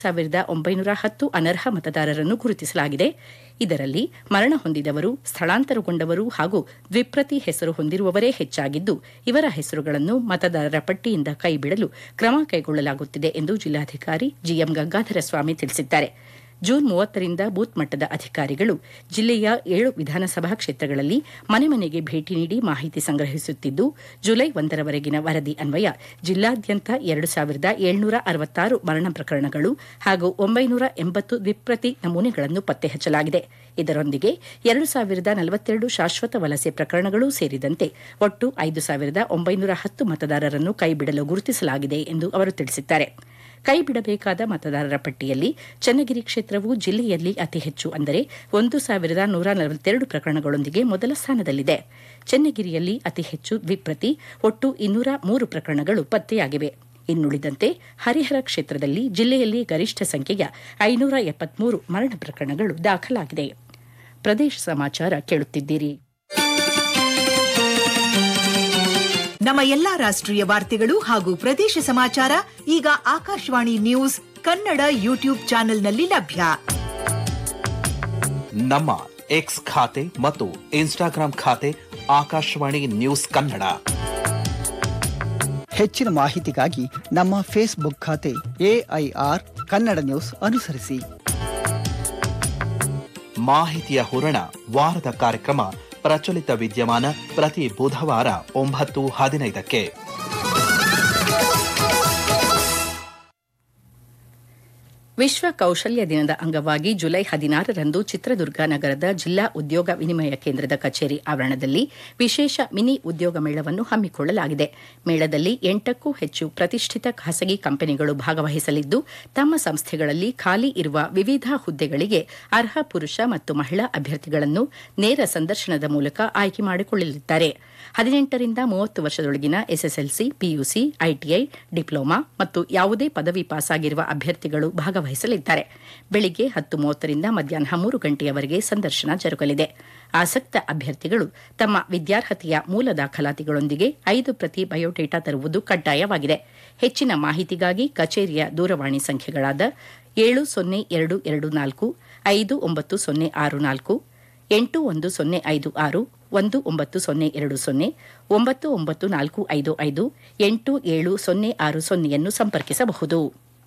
ಸಾವಿರದ ಒಂಬೈನೂರ ಹತ್ತು ಅನರ್ಹ ಮತದಾರರನ್ನು ಗುರುತಿಸಲಾಗಿದೆ ಇದರಲ್ಲಿ ಮರಣ ಹೊಂದಿದವರು ಸ್ಥಳಾಂತರಗೊಂಡವರು ಹಾಗೂ ದ್ವಿಪ್ರತಿ ಹೆಸರು ಹೊಂದಿರುವವರೇ ಹೆಚ್ಚಾಗಿದ್ದು ಇವರ ಹೆಸರುಗಳನ್ನು ಮತದಾರರ ಪಟ್ಟಿಯಿಂದ ಕೈಬಿಡಲು ಕ್ರಮ ಕೈಗೊಳ್ಳಲಾಗುತ್ತಿದೆ ಎಂದು ಜಿಲ್ಲಾಧಿಕಾರಿ ಜಿಎಂ ಗಂಗಾಧರ ಸ್ವಾಮಿ ತಿಳಿಸಿದ್ದಾರೆ ಜೂನ್ ಮೂವತ್ತರಿಂದ ಬೂತ್ ಮಟ್ಟದ ಅಧಿಕಾರಿಗಳು ಜಿಲ್ಲೆಯ ಏಳು ವಿಧಾನಸಭಾ ಕ್ಷೇತ್ರಗಳಲ್ಲಿ ಮನೆ ಮನೆಗೆ ಭೇಟಿ ನೀಡಿ ಮಾಹಿತಿ ಸಂಗ್ರಹಿಸುತ್ತಿದ್ದು ಜುಲೈ ಒಂದರವರೆಗಿನ ವರದಿ ಅನ್ವಯ ಜಿಲ್ಲಾದ್ಯಂತ ಎರಡು ಸಾವಿರದ ಏಳ್ನೂರ ಅರವತ್ತಾರು ಮರಣ ಪ್ರಕರಣಗಳು ಹಾಗೂ ಒಂಬೈನೂರ ಎಂಬತ್ತು ದ್ವಿಪ್ರತಿ ನಮೂನೆಗಳನ್ನು ಪತ್ತೆ ಹಚ್ಚಲಾಗಿದೆ ಇದರೊಂದಿಗೆ ಎರಡು ಸಾವಿರದ ನಲವತ್ತೆರಡು ಶಾಶ್ವತ ವಲಸೆ ಪ್ರಕರಣಗಳೂ ಸೇರಿದಂತೆ ಒಟ್ಟು ಐದು ಸಾವಿರದ ಒಂಬೈನೂರ ಹತ್ತು ಮತದಾರರನ್ನು ಕೈಬಿಡಲು ಗುರುತಿಸಲಾಗಿದೆ ಎಂದು ಅವರು ತಿಳಿಸಿದ್ದಾರೆ ಕೈಬಿಡಬೇಕಾದ ಮತದಾರರ ಪಟ್ಟಿಯಲ್ಲಿ ಚನ್ನಗಿರಿ ಕ್ಷೇತ್ರವು ಜಿಲ್ಲೆಯಲ್ಲಿ ಅತಿ ಹೆಚ್ಚು ಅಂದರೆ ಒಂದು ಸಾವಿರದ ನೂರ ನಲವತ್ತೆರಡು ಪ್ರಕರಣಗಳೊಂದಿಗೆ ಮೊದಲ ಸ್ಥಾನದಲ್ಲಿದೆ ಚನ್ನಗಿರಿಯಲ್ಲಿ ಅತಿ ಹೆಚ್ಚು ದ್ವಿಪ್ರತಿ ಒಟ್ಟು ಇನ್ನೂರ ಮೂರು ಪ್ರಕರಣಗಳು ಪತ್ತೆಯಾಗಿವೆ ಇನ್ನುಳಿದಂತೆ ಹರಿಹರ ಕ್ಷೇತ್ರದಲ್ಲಿ ಜಿಲ್ಲೆಯಲ್ಲಿ ಗರಿಷ್ಠ ಸಂಖ್ಯೆಯ ಐನೂರ ಎಪ್ಪತ್ಮೂರು ಮರಣ ಪ್ರಕರಣಗಳು ದಾಖಲಾಗಿದೆ ಪ್ರದೇಶ ಸಮಾಚಾರ ಕೇಳುತ್ತಿದ್ದೀರಿ ನಮ್ಮ ಎಲ್ಲಾ ರಾಷ್ಟ್ರೀಯ ವಾರ್ತೆಗಳು ಹಾಗೂ ಪ್ರದೇಶ ಸಮಾಚಾರ ಈಗ ಆಕಾಶವಾಣಿ ನ್ಯೂಸ್ ಕನ್ನಡ ಯೂಟ್ಯೂಬ್ ಚಾನೆಲ್ನಲ್ಲಿ ಲಭ್ಯ ನಮ್ಮ ಎಕ್ಸ್ ಖಾತೆ ಮತ್ತು ಇನ್ಸ್ಟಾಗ್ರಾಂ ಖಾತೆ ಆಕಾಶವಾಣಿ ನ್ಯೂಸ್ ಕನ್ನಡ ಹೆಚ್ಚಿನ ಮಾಹಿತಿಗಾಗಿ ನಮ್ಮ ಫೇಸ್ಬುಕ್ ಖಾತೆ ಎಐಆರ್ ಕನ್ನಡ ನ್ಯೂಸ್ ಅನುಸರಿಸಿ ಮಾಹಿತಿಯ ಹೂರಣ ವಾರದ ಕಾರ್ಯಕ್ರಮ ಪ್ರಚಲಿತ ವಿದ್ಯಮಾನ ಪ್ರತಿ ಬುಧವಾರ ಒಂಬತ್ತು ಹದಿನೈದಕ್ಕೆ ವಿಶ್ವ ಕೌಶಲ್ಯ ದಿನದ ಅಂಗವಾಗಿ ಜುಲೈ ಹದಿನಾರರಂದು ಚಿತ್ರದುರ್ಗ ನಗರದ ಜಿಲ್ಲಾ ಉದ್ಯೋಗ ವಿನಿಮಯ ಕೇಂದ್ರದ ಕಚೇರಿ ಆವರಣದಲ್ಲಿ ವಿಶೇಷ ಮಿನಿ ಉದ್ಯೋಗ ಮೇಳವನ್ನು ಹಮ್ಮಿಕೊಳ್ಳಲಾಗಿದೆ ಮೇಳದಲ್ಲಿ ಎಂಟಕ್ಕೂ ಹೆಚ್ಚು ಪ್ರತಿಷ್ಠಿತ ಖಾಸಗಿ ಕಂಪನಿಗಳು ಭಾಗವಹಿಸಲಿದ್ದು ತಮ್ಮ ಸಂಸ್ಥೆಗಳಲ್ಲಿ ಖಾಲಿ ಇರುವ ವಿವಿಧ ಹುದ್ದೆಗಳಿಗೆ ಅರ್ಹ ಪುರುಷ ಮತ್ತು ಮಹಿಳಾ ಅಭ್ಯರ್ಥಿಗಳನ್ನು ನೇರ ಸಂದರ್ಶನದ ಮೂಲಕ ಆಯ್ಕೆ ಮಾಡಿಕೊಳ್ಳಲಿದ್ದಾರೆ ಹದಿನೆಂಟರಿಂದ ಮೂವತ್ತು ವರ್ಷದೊಳಗಿನ ಎಸ್ಎಸ್ಎಲ್ಸಿ ಪಿಯುಸಿ ಐಟಿಐ ಡಿಪ್ಲೊಮಾ ಮತ್ತು ಯಾವುದೇ ಪದವಿ ಪಾಸಾಗಿರುವ ಅಭ್ಯರ್ಥಿಗಳು ಭಾಗವಹಿಸಲಿದ್ದಾರೆ ಬೆಳಿಗ್ಗೆ ಹತ್ತು ಮೂವತ್ತರಿಂದ ಮಧ್ಯಾಹ್ನ ಮೂರು ಗಂಟೆಯವರೆಗೆ ಸಂದರ್ಶನ ಜರುಗಲಿದೆ ಆಸಕ್ತ ಅಭ್ಯರ್ಥಿಗಳು ತಮ್ಮ ವಿದ್ಯಾರ್ಹತೆಯ ಮೂಲ ದಾಖಲಾತಿಗಳೊಂದಿಗೆ ಐದು ಪ್ರತಿ ಬಯೋಡೇಟಾ ತರುವುದು ಕಡ್ಡಾಯವಾಗಿದೆ ಹೆಚ್ಚಿನ ಮಾಹಿತಿಗಾಗಿ ಕಚೇರಿಯ ದೂರವಾಣಿ ಸಂಖ್ಯೆಗಳಾದ ಏಳು ಸೊನ್ನೆ ಎರಡು ಎರಡು ನಾಲ್ಕು ಐದು ಒಂಬತ್ತು ಸೊನ್ನೆ ಆರು ನಾಲ್ಕು ಎಂಟು ಒಂದು ಸೊನ್ನೆ ಐದು ಆರು ಒಂದು ಒಂಬತ್ತು ಸೊನ್ನೆ ಎರಡು ಸೊನ್ನೆ ಒಂಬತ್ತು ಒಂಬತ್ತು ನಾಲ್ಕು ಐದು ಐದು ಎಂಟು ಏಳು ಸೊನ್ನೆ ಆರು ಸೊನ್ನೆಯನ್ನು ಸಂಪರ್ಕಿಸಬಹುದು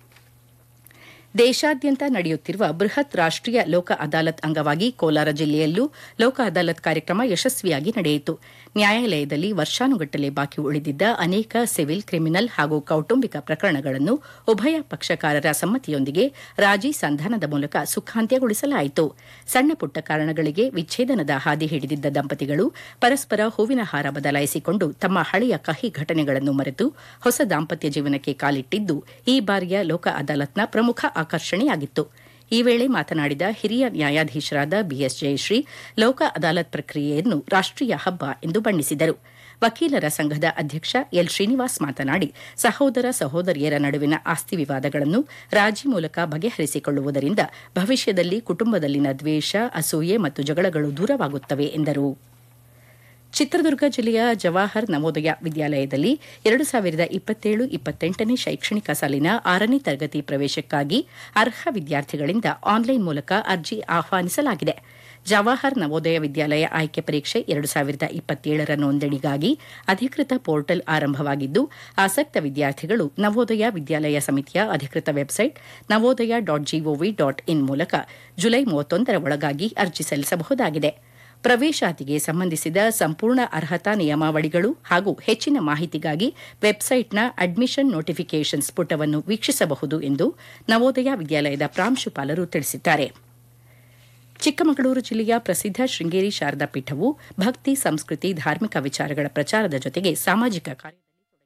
ದೇಶಾದ್ಯಂತ ನಡೆಯುತ್ತಿರುವ ಬೃಹತ್ ರಾಷ್ಟೀಯ ಲೋಕ ಅದಾಲತ್ ಅಂಗವಾಗಿ ಕೋಲಾರ ಜಿಲ್ಲೆಯಲ್ಲೂ ಲೋಕ ಅದಾಲತ್ ಕಾರ್ಯಕ್ರಮ ಯಶಸ್ವಿಯಾಗಿ ನಡೆಯಿತು ನ್ಯಾಯಾಲಯದಲ್ಲಿ ವರ್ಷಾನುಗಟ್ಟಲೆ ಬಾಕಿ ಉಳಿದಿದ್ದ ಅನೇಕ ಸಿವಿಲ್ ಕ್ರಿಮಿನಲ್ ಹಾಗೂ ಕೌಟುಂಬಿಕ ಪ್ರಕರಣಗಳನ್ನು ಉಭಯ ಪಕ್ಷಕಾರರ ಸಮ್ಮತಿಯೊಂದಿಗೆ ರಾಜಿ ಸಂಧಾನದ ಮೂಲಕ ಸುಖಾಂತ್ಯಗೊಳಿಸಲಾಯಿತು ಸಣ್ಣ ಪುಟ್ಟ ಕಾರಣಗಳಿಗೆ ವಿಚ್ಛೇದನದ ಹಾದಿ ಹಿಡಿದಿದ್ದ ದಂಪತಿಗಳು ಪರಸ್ಪರ ಹೂವಿನ ಹಾರ ಬದಲಾಯಿಸಿಕೊಂಡು ತಮ್ಮ ಹಳೆಯ ಕಹಿ ಘಟನೆಗಳನ್ನು ಮರೆತು ಹೊಸ ದಾಂಪತ್ಯ ಜೀವನಕ್ಕೆ ಕಾಲಿಟ್ಟಿದ್ದು ಈ ಬಾರಿಯ ಲೋಕ ಅದಾಲತ್ನ ಪ್ರಮುಖ ಆಕರ್ಷಣೆಯಾಗಿತ್ತು ಈ ವೇಳೆ ಮಾತನಾಡಿದ ಹಿರಿಯ ನ್ಯಾಯಾಧೀಶರಾದ ಬಿಎಸ್ ಜಯಶ್ರೀ ಲೋಕ ಅದಾಲತ್ ಪ್ರಕ್ರಿಯೆಯನ್ನು ರಾಷ್ಟೀಯ ಹಬ್ಬ ಎಂದು ಬಣ್ಣಿಸಿದರು ವಕೀಲರ ಸಂಘದ ಅಧ್ಯಕ್ಷ ಎಲ್ ಶ್ರೀನಿವಾಸ್ ಮಾತನಾಡಿ ಸಹೋದರ ಸಹೋದರಿಯರ ನಡುವಿನ ಆಸ್ತಿ ವಿವಾದಗಳನ್ನು ರಾಜಿ ಮೂಲಕ ಬಗೆಹರಿಸಿಕೊಳ್ಳುವುದರಿಂದ ಭವಿಷ್ಯದಲ್ಲಿ ಕುಟುಂಬದಲ್ಲಿನ ದ್ವೇಷ ಅಸೂಯೆ ಮತ್ತು ಜಗಳಗಳು ದೂರವಾಗುತ್ತವೆ ಎಂದರು ಚಿತ್ರದುರ್ಗ ಜಿಲ್ಲೆಯ ಜವಾಹರ್ ನವೋದಯ ವಿದ್ಯಾಲಯದಲ್ಲಿ ಎರಡು ಸಾವಿರದ ಇಪ್ಪತ್ತೇಳು ಇಪ್ಪತ್ತೆಂಟನೇ ಶೈಕ್ಷಣಿಕ ಸಾಲಿನ ಆರನೇ ತರಗತಿ ಪ್ರವೇಶಕ್ಕಾಗಿ ಅರ್ಹ ವಿದ್ಯಾರ್ಥಿಗಳಿಂದ ಆನ್ಲೈನ್ ಮೂಲಕ ಅರ್ಜಿ ಆಹ್ವಾನಿಸಲಾಗಿದೆ ಜವಾಹರ್ ನವೋದಯ ವಿದ್ಯಾಲಯ ಆಯ್ಕೆ ಪರೀಕ್ಷೆ ಎರಡು ಸಾವಿರದ ಇಪ್ಪತ್ತೇಳರ ನೋಂದಣಿಗಾಗಿ ಅಧಿಕೃತ ಪೋರ್ಟಲ್ ಆರಂಭವಾಗಿದ್ದು ಆಸಕ್ತ ವಿದ್ಯಾರ್ಥಿಗಳು ನವೋದಯ ವಿದ್ಯಾಲಯ ಸಮಿತಿಯ ಅಧಿಕೃತ website Navodaya dot gov dot in ಮೂಲಕ ಜುಲೈ ಮೂವತ್ತೊಂದರ ಒಳಗಾಗಿ ಅರ್ಜಿ ಸಲ್ಲಿಸಬಹುದಾಗಿದೆ ಪ್ರವೇಶಾತಿಗೆ ಸಂಬಂಧಿಸಿದ ಸಂಪೂರ್ಣ ಅರ್ಹತಾ ನಿಯಮಾವಳಿಗಳು ಹಾಗೂ ಹೆಚ್ಚಿನ ಮಾಹಿತಿಗಾಗಿ ವೆಬ್ಸೈಟ್ನ ಅಡ್ಮಿಷನ್ ನೋಟಿಫಿಕೇಷನ್ಸ್ ಪುಟವನ್ನು ವೀಕ್ಷಿಸಬಹುದು ಎಂದು ನವೋದಯ ವಿದ್ಯಾಲಯದ ಪ್ರಾಂಶುಪಾಲರು ತಿಳಿಸಿದ್ದಾರೆ ಚಿಕ್ಕಮಗಳೂರು ಜಿಲ್ಲೆಯ ಪ್ರಸಿದ್ಧ ಶೃಂಗೇರಿ ಶಾರದಾ ಪೀಠವು ಭಕ್ತಿ ಸಂಸ್ಕೃತಿ ಧಾರ್ಮಿಕ ವಿಚಾರಗಳ ಪ್ರಚಾರದ ಜೊತೆಗೆ ಸಾಮಾಜಿಕ ಕಾರ್ಯದಲ್ಲಿ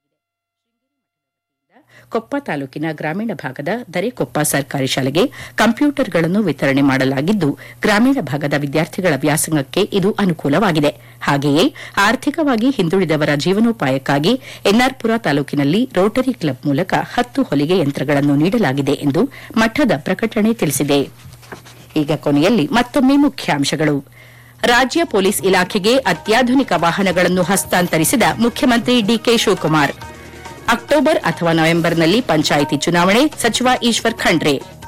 ಕೊಪ್ಪ ತಾಲೂಕಿನ ಗ್ರಾಮೀಣ ಭಾಗದ ದರೆಕೊಪ್ಪ ಸರ್ಕಾರಿ ಶಾಲೆಗೆ ಕಂಪ್ಯೂಟರ್ಗಳನ್ನು ವಿತರಣೆ ಮಾಡಲಾಗಿದ್ದು ಗ್ರಾಮೀಣ ಭಾಗದ ವಿದ್ಯಾರ್ಥಿಗಳ ವ್ಯಾಸಂಗಕ್ಕೆ ಇದು ಅನುಕೂಲವಾಗಿದೆ ಹಾಗೆಯೇ ಆರ್ಥಿಕವಾಗಿ ಹಿಂದುಳಿದವರ ಜೀವನೋಪಾಯಕ್ಕಾಗಿ ಎನ್ಆರ್ಪುರ ತಾಲೂಕಿನಲ್ಲಿ ರೋಟರಿ ಕ್ಲಬ್ ಮೂಲಕ ಹತ್ತು ಹೊಲಿಗೆ ಯಂತ್ರಗಳನ್ನು ನೀಡಲಾಗಿದೆ ಎಂದು ಮಠದ ಪ್ರಕಟಣೆ ತಿಳಿಸಿದೆ ಈಗ ಕೊನೆಯಲ್ಲಿ ಮತ್ತೊಮ್ಮೆ ಮುಖ್ಯಾಂಶಗಳು ರಾಜ್ಯ ಪೊಲೀಸ್ ಇಲಾಖೆಗೆ ಅತ್ಯಾಧುನಿಕ ವಾಹನಗಳನ್ನು ಹಸ್ತಾಂತರಿಸಿದ ಮುಖ್ಯಮಂತ್ರಿ ಡಿಕೆ ಶಿವಕುಮಾರ್ ಅಕ್ಟೋಬರ್ ಅಥವಾ ನವೆಂಬರ್ನಲ್ಲಿ ಪಂಚಾಯಿತಿ ಚುನಾವಣೆ ಸಚಿವ ಈಶ್ವರ್ ಖಂಡ್ರೆ